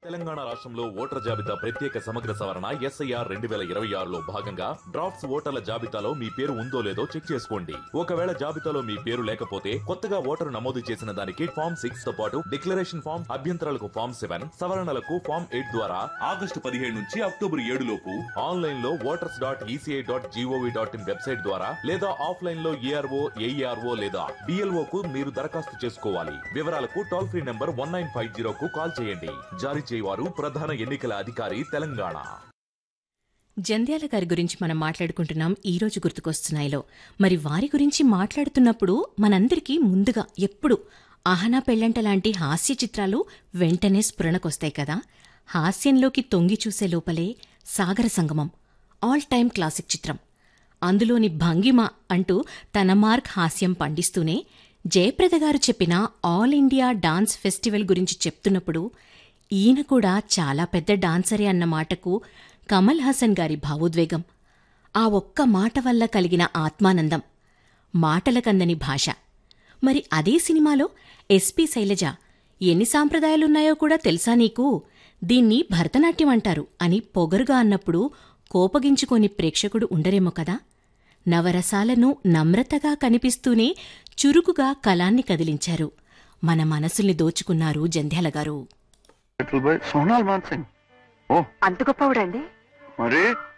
తెలంగాణ రాష్ట్రంలో ఓటర్ జాబితా ప్రత్యేక సమగ్ర సవరణ ఎస్ఐఆర్ రెండు వేల ఇరవై ఆరులో భాగంగా డ్రాఫ్ట్స్ ఓటర్ల జాబితాలో మీ పేరు ఉందో లేదో చెక్ చేసుకోండి ఒకవేళ జాబితాలో మీ పేరు లేకపోతే కొత్తగా ఓటరు నమోదు చేసిన దానికి ఫామ్ సిక్స్ తో పాటు డిక్లరేషన్ ఫామ్ అభ్యంతరాలకు ఫామ్ సెవెన్ సవరణలకు ఫామ్ ఎయిట్ ద్వారా ఆగస్టు పదిహేడు నుంచి అక్టోబర్ ఏడు లోపు ఆన్లైన్ లో voters dot E C I dot G O V dot in website ద్వారా లేదా ఆఫ్లైన్ లో ఏఆర్ఓ ఏఈఆర్ఓ లేదా బిఎల్ఓ కు మీరు దరఖాస్తు చేసుకోవాలి వివరాలకు toll free number one nine five zero కు కాల్ చేయండి జారీ చేయవారు ప్రధాన ఎన్నికల అధికారి తెలంగాణ జంధ్యాల గారి గురించి మనం మాట్లాడుకుంటున్నాం ఈ రోజు గుర్తుకొస్తున్నాయిలో మరి వారి గురించి మాట్లాడుతున్నప్పుడు మనందరికీ ముందుగా ఎప్పుడు ఆహనా పెళ్ళంట లాంటి హాస్య చిత్రాలు వెంటనే స్ఫురణకొస్తాయి కదా హాస్యంలోకి తొంగి చూసే లోపలే సాగర సంగమం ఆల్ టైమ్ క్లాసిక్ చిత్రం అందులోని భంగిమ అంటూ తన మార్క్ హాస్యం పండిస్తూనే జయప్రద గారు చెప్పిన ఆల్ ఇండియా డాన్స్ ఫెస్టివల్ గురించి చెప్తున్నప్పుడు ఈయన కూడా చాలా పెద్ద డాన్సరే అన్న మాటకు కమల్ హాసన్ గారి భావోద్వేగం ఆ ఒక్క మాట వల్ల కలిగిన ఆత్మానందం మాటలకందని భాష మరి అదే సినిమాలో ఎస్పి శైలజ ఎన్ని సాంప్రదాయాలున్నాయో కూడా తెలుసా నీకు దీన్ని భరతనాట్యం అంటారు అని పొగరుగా అన్నప్పుడు కోపగించుకోని ప్రేక్షకుడు ఉండరేమో కదా నవరసాలను నమ్రతగా కనిపిస్తూనే చురుకుగా కలాన్ని కదిలించారు మన మనసుల్ని దోచుకున్నారు జంధ్యాల గారు బై సోనాల్ మాన్సింగ్ ఓ అంత గొప్పవాడండి మరి